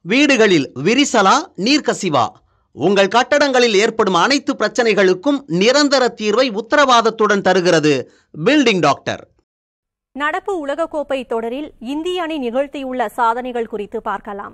வீடுகளில் விரிசலா நீர்க்கசிவா உங்கள் கட்டடங்களில் ஏற்படும் அனைத்து பிரச்சனைகளுக்கும் நிரந்தர தீர்வை உத்தரவாதத்துடன் தருகிறது பில்டிங் டாக்டர் நடப்பு உலகக்கோப்பை தொடரில் இந்திய அணி நிகழ்த்தியுள்ள சாதனைகள் குறித்து பார்க்கலாம்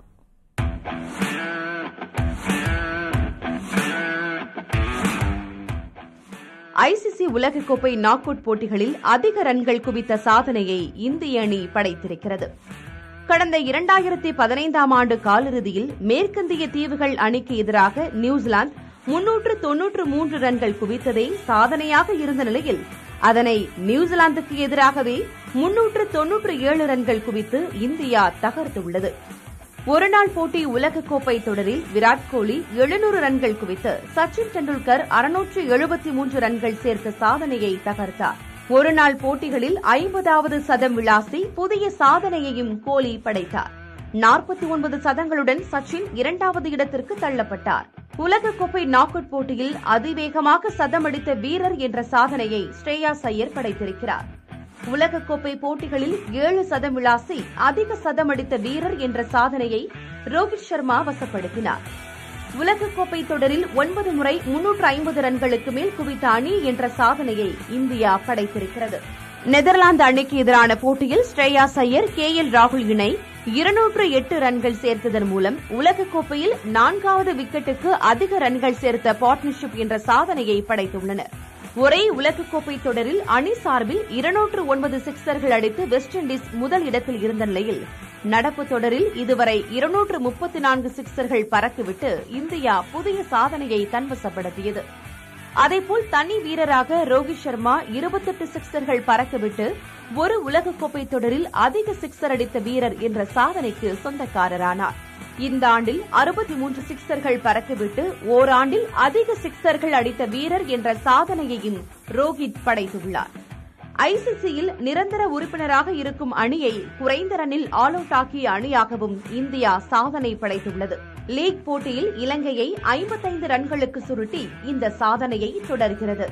ஐசிசி உலகக்கோப்பை நாக் அவுட் போட்டிகளில் அதிக ரன்கள் குவித்த சாதனையை இந்திய அணி படைத்திருக்கிறது கடந்த இரண்டாயிரத்தி பதினைந்தாம் ஆண்டு காலிறுதியில் மேற்கத்திய தீவுகள் அணிக்கு எதிராக நியூசிலாந்து முன்னூற்று தொன்னூற்று மூன்று ரன்கள் குவித்ததே சாதனையாக இருந்த நிலையில் அதனை நியூசிலாந்துக்கு எதிராகவே முன்னூற்று தொன்னூற்று ஏழு ரன்கள் குவித்து இந்தியா தகர்த்துள்ளது ஒருநாள் போட்டி உலகக்கோப்பை தொடரில் விராட் கோலி எழுநூறு ரன்கள் குவித்து சச்சின் டெண்டுல்கர் அறுநூற்று எழுபத்தி மூன்று ரன்கள் சேர்த்த சாதனையை தகர்த்தார் ஒருநாள் போட்டிகளில் ஐம்பதாவது சதம் விளாசி புதிய சாதனையையும் கோலி படைத்தார் நாற்பத்தி ஒன்பது சதங்களுடன் சச்சின் இரண்டாவது இடத்திற்கு தள்ளப்பட்டார் உலகக்கோப்பை நாக் அவுட் போட்டியில் அதிவேகமாக சதமடித்த வீரர் என்ற சாதனையை ஸ்ரேயா சையர் படைத்திருக்கிறார் உலகக்கோப்பை போட்டிகளில் ஏழு சதம் விளாசி அதிக சதம் அடித்த வீரர் என்ற சாதனையை ரோஹித் சர்மா வசப்படுத்தினார் உலகக்கோப்பை தொடரில் ஒன்பது முறை முன்னூற்று ஐம்பது ரன்களுக்கு மேல் குவித்த அணி என்ற சாதனையை இந்தியா படைத்திருக்கிறது நெதர்லாந்து அணிக்கு எதிரான போட்டியில் ஸ்ரேயா சையர் கே எல் ராகுல் இணை இருநூற்று எட்டு ரன்கள் சேர்த்ததன் மூலம் உலகக்கோப்பையில் நான்காவது விக்கெட்டுக்கு அதிக ரன்கள் சேர்த்த பார்ட்னர்ஷிப் என்ற சாதனையை படைத்துள்ளனர் ஒரே உலகக்கோப்பை தொடரில் அணி சார்பில் இருநூற்று ஒன்பது சிக்சர்கள் அடித்து வெஸ்ட் இண்டீஸ் முதல் இடத்தில் இருந்த நிலையில் நடப்பு தொடரில் இதுவரை இருநூற்று முப்பத்தி நான்கு சிக்சர்கள் பறக்குவிட்டு இந்தியா புதிய சாதனையை தன்வசப்படுத்தியது அதேபோல் தனி வீரராக ரோஹித் சர்மா இருபத்தெட்டு சிக்சர்கள் பறக்கவிட்டு ஒரு உலகக்கோப்பை தொடரில் அதிக சிக்சர் அடித்த வீரர் என்ற சாதனைக்கு சொந்தக்காரரானார் இந்த ஆண்டில் அறுபத்தி மூன்று சிக்சர்கள் பறக்கவிட்டு ஓராண்டில் அதிக சிக்சர்கள் அடித்த வீரர் என்ற சாதனையையும் ரோஹித் படைத்துள்ளார் ஐசிசியில் நிரந்தர உறுப்பினராக இருக்கும் அணியை குறைந்த ரன்னில் ஆல் அவுட் ஆக்கிய அணியாகவும் இந்தியா சாதனை படைத்துள்ளது லீக் போட்டியில் இலங்கையை ஐம்பத்தைந்து ரன்களுக்கு சுருட்டி இந்த சாதனையை தொடர்கிறது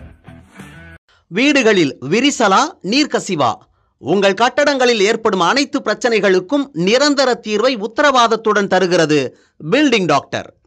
வீடுகளில் விரிசலா நீர்க்கசிவா உங்கள் கட்டடங்களில் ஏற்படும் அனைத்து பிரச்சனைகளுக்கும் நிரந்தர தீர்வை உத்தரவாதத்துடன் தருகிறது பில்டிங் டாக்டர்